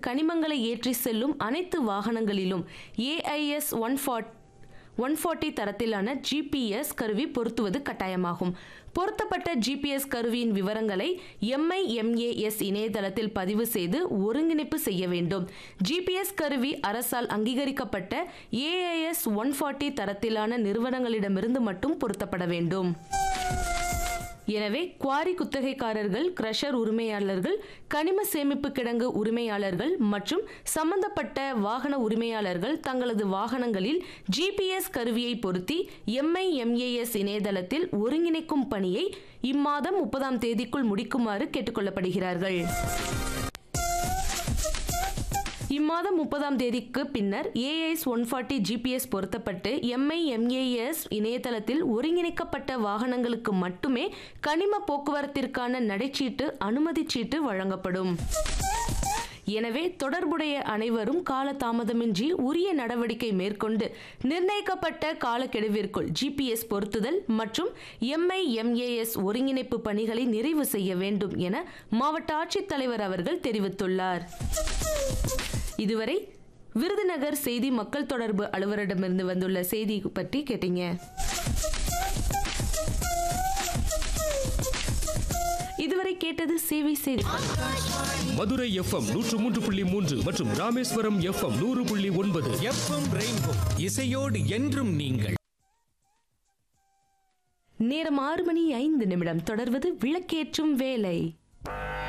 கனிமங்களை ஏற்றி செல்லும் அனைத்து வாகனங்களிலும் AIS one forty one forty தரத்திலான ஜிபிஎஸ் கருவி பொருத்துவது கட்டாயமாகும் பொருத்தப்பட்ட ஜிபிஎஸ் கருவியின் விவரங்களை எம்ஐஎம்ஏஎஸ் இணையதளத்தில் பதிவு செய்து ஒருங்கிணைப்பு செய்ய வேண்டும் ஜிபிஎஸ் கருவி அரசால் அங்கீகரிக்கப்பட்ட ஏஐஎஸ் ஒன் ஃபார்ட்டி தரத்திலான நிறுவனங்களிடமிருந்து மட்டும் பொருத்தப்பட வேண்டும் எனவே குவாரி குத்தகைக்காரர்கள் கிரஷர் உரிமையாளர்கள் கனிம சேமிப்பு கிடங்கு உரிமையாளர்கள் மற்றும் சம்பந்தப்பட்ட வாகன உரிமையாளர்கள் தங்களது வாகனங்களில் ஜிபிஎஸ் கருவியை பொருத்தி எம்ஐஎம்ஏஎஸ் இணையதளத்தில் ஒருங்கிணைக்கும் பணியை இம்மாதம் முப்பதாம் தேதிக்குள் முடிக்குமாறு கேட்டுக்கொள்ளப்படுகிறார்கள் இம்மாதம் முப்பதாம் தேதிக்கு பின்னர் ஏஐஎஸ் ஒன் ஃபார்ட்டி ஜிபிஎஸ் பொருத்தப்பட்டு எம்ஐஎம்ஏஎஸ் இணையதளத்தில் ஒருங்கிணைக்கப்பட்ட வாகனங்களுக்கு மட்டுமே கனிம போக்குவரத்திற்கான நடைச்சீட்டு அனுமதிச் சீட்டு வழங்கப்படும் எனவே தொடர்புடைய அனைவரும் கால தாமதமின்றி உரிய நடவடிக்கை மேற்கொண்டு நிர்ணயிக்கப்பட்ட காலக்கெடுவிற்குள் ஜிபிஎஸ் பொருத்துதல் மற்றும் எம்ஐஎம்ஏஎஸ் ஒருங்கிணைப்பு பணிகளை நிறைவு செய்ய வேண்டும் என மாவட்ட ஆட்சித்தலைவர் அவர்கள் தெரிவித்துள்ளார் இதுவரை விருதுநகர் செய்தி மக்கள் தொடர்பு அலுவலரிடமிருந்து வந்துள்ள செய்தி பற்றி கேட்டீங்க இதுவரை கேட்டது சேவை செய்தி மதுரை எஃப்எம் நூற்று மூன்று புள்ளி மூன்று மற்றும் ராமேஸ்வரம் எஃப்எம் நூறு புள்ளி ஒன்பது எஃப்எம் ரெயின்போ இசையோடு என்றும் நீங்கள் நேரம் ஆறு மணி ஐந்து நிமிடம் தொடர்வது விளக்கேற்றும் வேலை